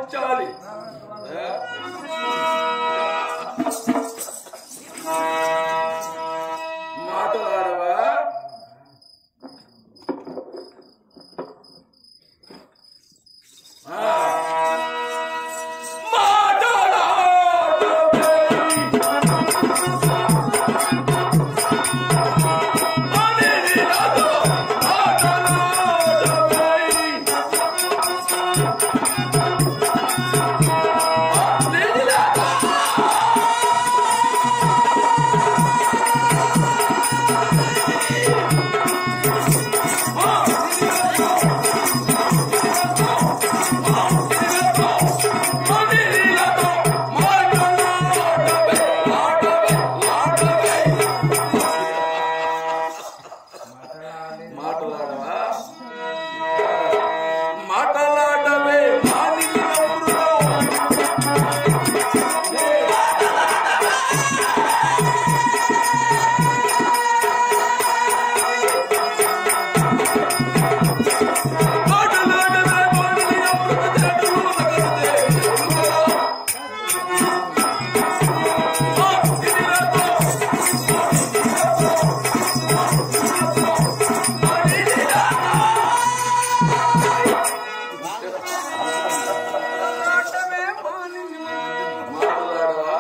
పాంచాలి ఆ? మాటలాడవా ఆ. మాటలాడవే. మాటలాడవా మాటలాడవే మానినప్పుడు మాటలాడవే మానినప్పుడు చెడులు తగలదే మాట్లాడవా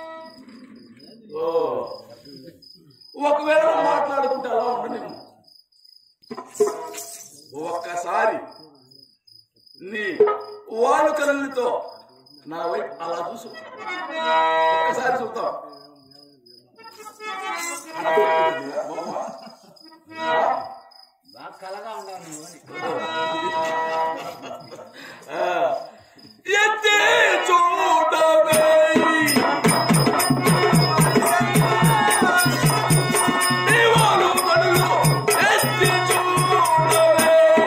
ఓ ఒకవేళ మాట్లాడుకుంటే అలా ఉండనేమో ఒక్కసారి నీ వాళ్ళు కళ్ళతో నా వైపు అలా చూసు ఒక్కసారి చూద్దాం బొమ్మ. బాగా కలగా ఉండాలి నువ్వు అని. ఆ. ఎత్తి చూడవే ఇవాళ కళ్ళు ఎత్తి చూడవే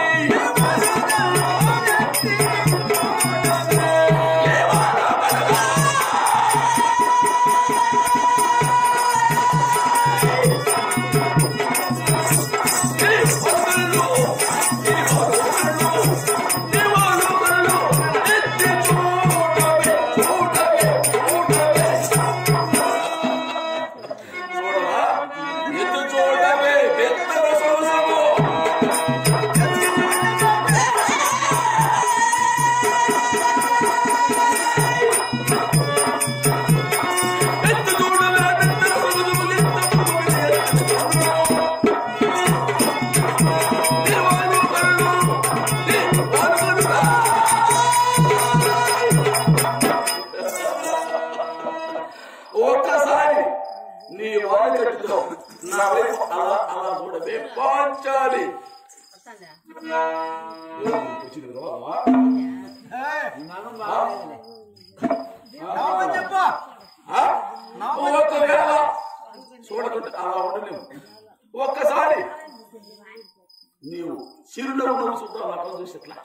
ఒక్కసారి నీ వాడికట్టుతో నా వైపు అలా అలా చూడవే పాంచాలి వస్తుందా వచ్చింది కదా నీ మగం బాగలేదులే. చెప్పు ఆ? ఒకవేళ చూడకుంటే అలా ఉండలేము ఒక్కసారి నీవు చిరునవ్వు నవ్వు చూద్దాం అక్కడ చూసి ఎట్లా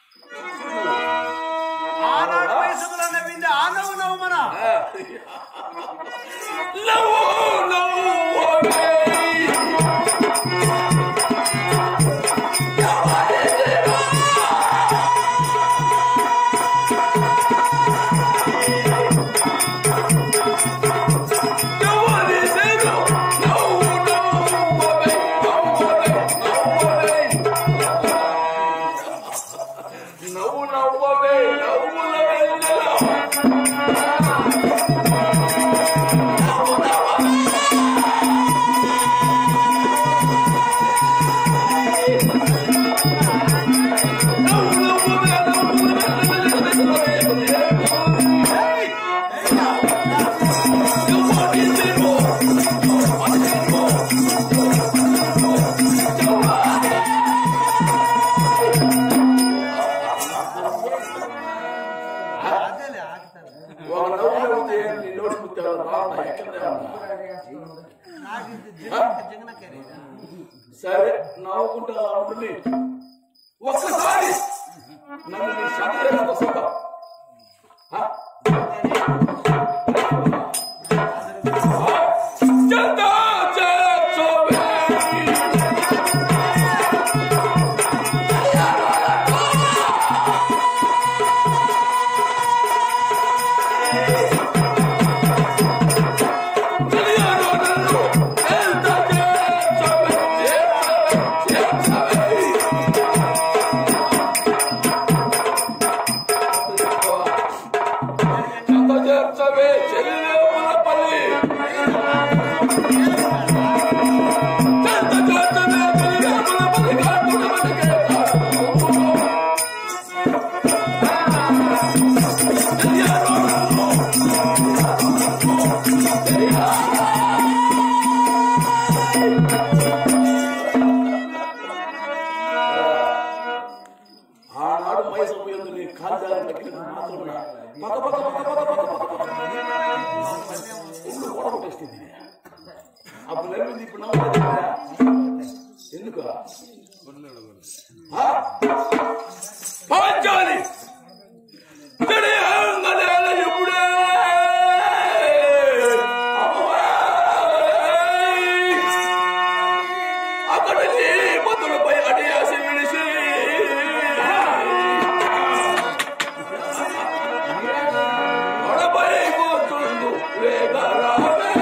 ఆనాడు వయసులో నవ్వింది ఆ నవ్వు నవ్వు మన ఆ. నవ్వు నవ్వు ఓకే. ఎవరి సేను? నవ్వు నవ్వు ఓకే. నవ్వులే, నవ్వులే. నవ్వు నవ్వవే నవ్వుల వెన్నెల అదేలే ఆగుతాను ఒక నవ్వు నవ్వుతే నీ నోటి ముత్తాడు రావడం ఎక్కడే ఉన్నా నాకు ఇది జిగన జిగన కేరీ సరే నవ్వుకుంటా అలా ఉంటుంది ఒక్కసారి నన్ను నీ శరీరంతో చూద్దాం ఆ? చందా చేర్చోవే. ఆనాడు మైసూరు పోయింది నీ కాల్జాలను తగ్గిన మాత్రమే పద పద పద పద పద పద పద ఇప్పుడు ఓడగొట్టేస్తుంది అప్పుడు నమ్మింది ఇప్పుడు నమ్మలేదు ఎందుకు ఆ? పాంచాలి ఇక్కడే ఆంగలేల ఎప్పుడే అక్కడ మొదలుపై అడియాసి విడిసి అడపై కూర్చుండు వేగరావే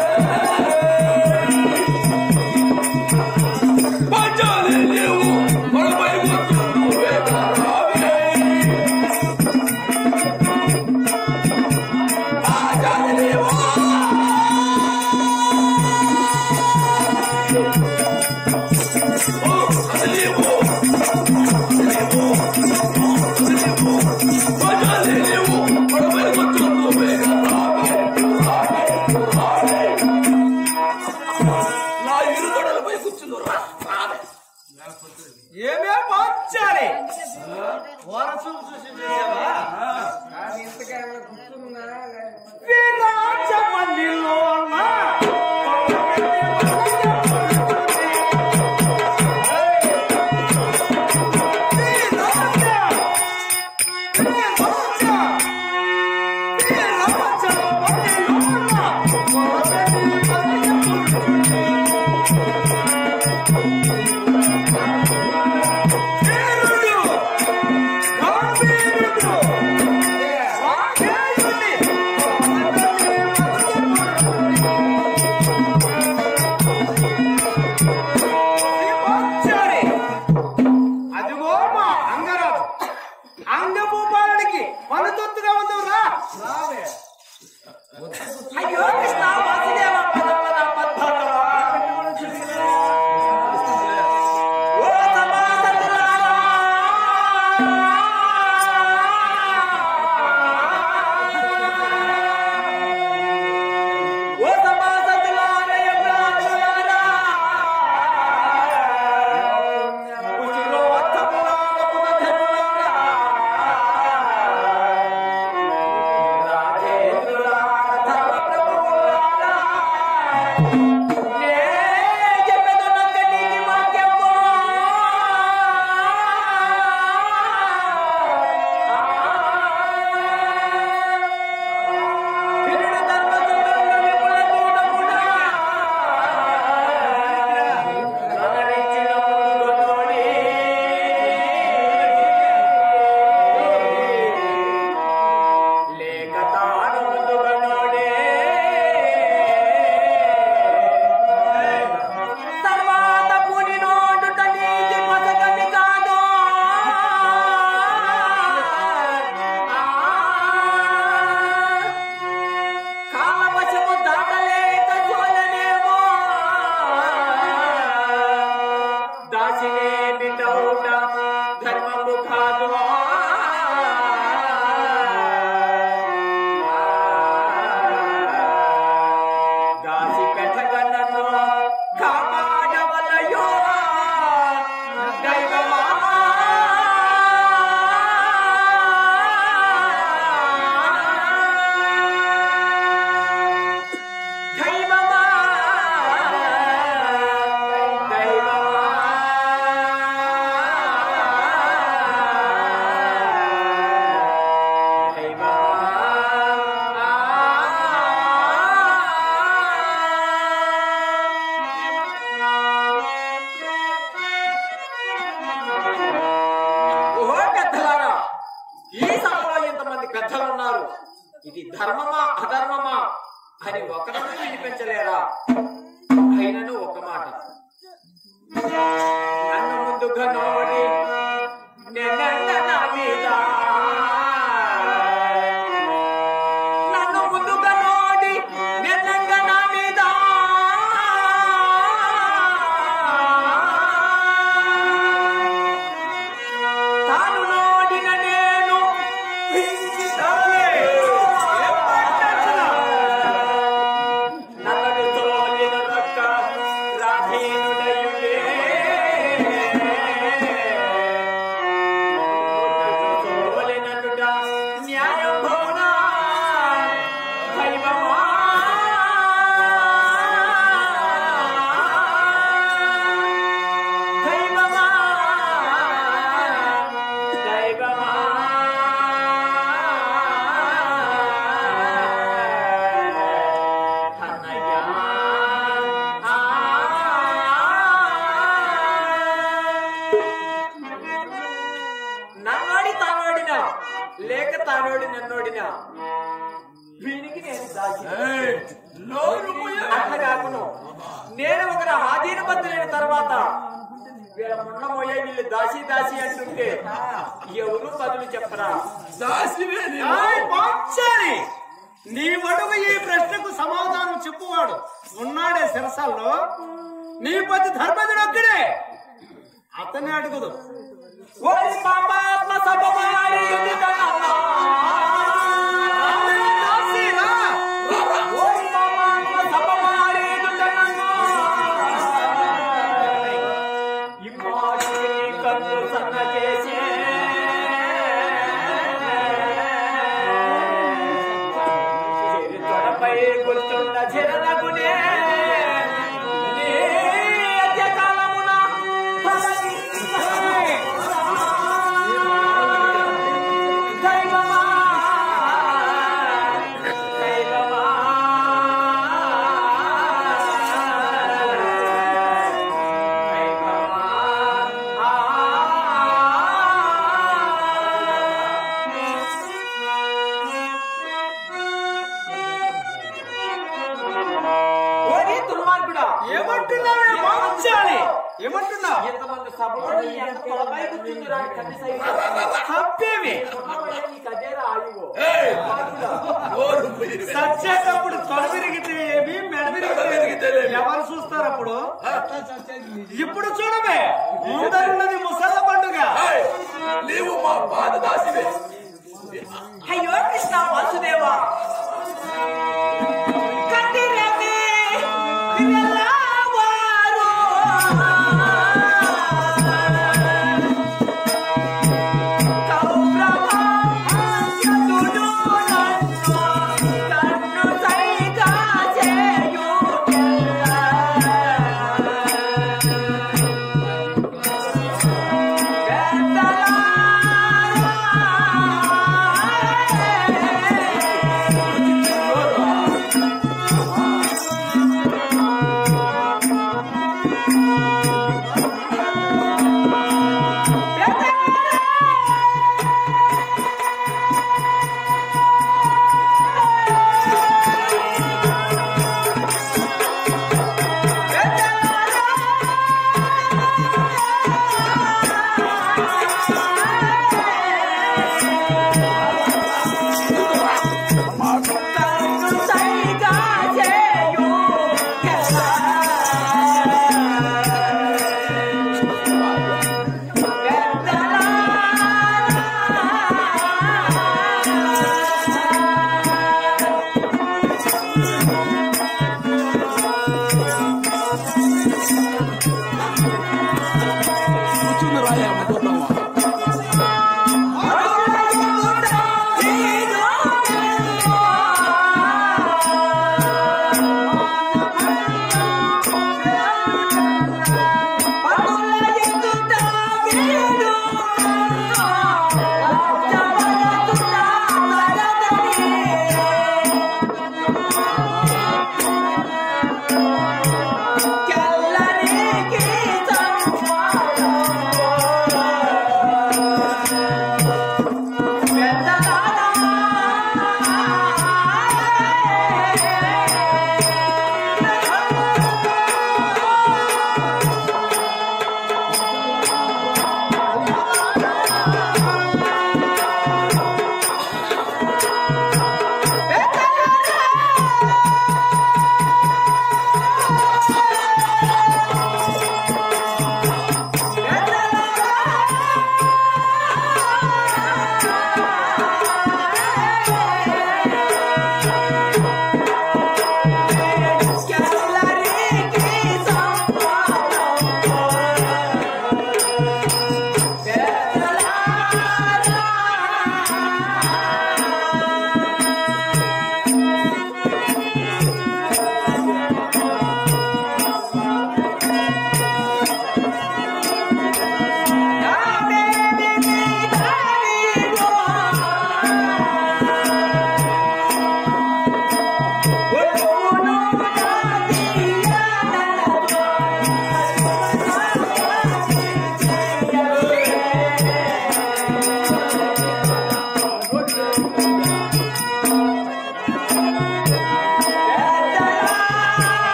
పంచాలి నీవు అడపై కూర్చుండు వేగరావే పంచాలి నీవు ఏమే మార్చాలి వారసు చూసి చేసావా వీరాజమణిలోన అదిగో మా అంగరాజు అంగభూపాలుడికి పనుతొత్తుగా ఉందవురా అయ్యో కృష్ణ వాసుదేవ పద పద పద్భాగవ. ఓ సమాసతులారా. ఓ సమాసతులారా, యమరాజులారా. ఉసిరోత్తములారా, పునధనులారా. రాజేంద్రులారా, ధర్మప్రభువులారా. నే చెప్పెదనొక్క నీతి వాక్యము. వినుడు ధర్మసుందరుడు విపుల చూడముడా. గగనించిన ముందుగనోడి. లేక తాను ముందుగనోడే. తర్వాత పుని నోటుట నీతి పథకమి కాదు కాలవశము దాటలేక చూడలేమో దాసినే బిడ్డవుట ధర్మము కాదు దాసి పెట్టగలను కాపాడవలయో దైవమా దైవమా దైవమా ఓహో పెద్దలారా ఈ సభలో ఇంతమంది పెద్దలు ఉన్నారు ఇది ధర్మమా అధర్మమా అని ఒకరిని వినిపించలేరా అయినను ఒక మాట నన్ను ముందుగా నోడి నిన్న నా మీద నన్ను ముందుగా నోడి నిన్నంగా నా మీద తాను నోడిన నేను నన్నను తోలిన రొక్క రాధీనుడయుడే తోలిననుట న్యాయం భవనా దైవమా దైవమా దైవమా అన్నయ్యా నన్నోడి తానోడినా లేక తానోడి నన్నోడినా వీనికి నేను దాసి అట్లా కాకును నేను ఒకరు ఆధీనబద్ధులైన తర్వాత వీళ్ళ మున్నమోయే వీళ్ళు దాసి దాసి అంటుంటే ఎవరు బదులు చెప్పరా దాసివే నీవు. ఆయ్ పాంచాలి నీ వడుగు ఈ ప్రశ్నకు సమాధానం చెప్పువాడు ఉన్నాడే శిరసాల్లో నీ పతి ధర్మజుడు ఒక్కడే అతన్ని అడుగుదు ఓరి పాపాత్మ సభమారి ఎదుటనమ్మా. దాసి రా. ఓరి పాపాత్మ సభమారి ఎదుటనమ్మా. ఇమ్మాడి కన్ను సన్నచేసే. చెరి తొడపై గుర్తున్న జరనగునే. నీ అంత్యకాలమున దైవమా దైవమా ఓరి దుర్మార్గుడా ఏమంటున్నావే పాంచాలి ఏమంటున్నావు ఎంతమంది సభలో నీ ఎంత పొలపై కూర్చుందిరా కన్ను సైతం. తప్పేమి ఉన్నవాడే నీకు అదేరా ఆయువు. ఏయ్, దుర్మార్గుడా. నోరు మూయవే. సచ్చేటప్పుడు తొడ విరిగితే ఏమి మెడ విరిగితే ఏమి? ఎవరు చూస్తారు అప్పుడు ఇప్పుడు చూడమే ముందరున్నది ముసళ్ళ పండుగ ఏయ్, నీవు మా పాద దాసివే అయ్యో కృష్ణ వాసుదేవా కట్టిరవి పిల్లవారు. కౌరవాంధ్యుడు నన్ను కన్ను సైగా చేయుటెల్ల. కన్ను సైగా చేయుటెల్ల.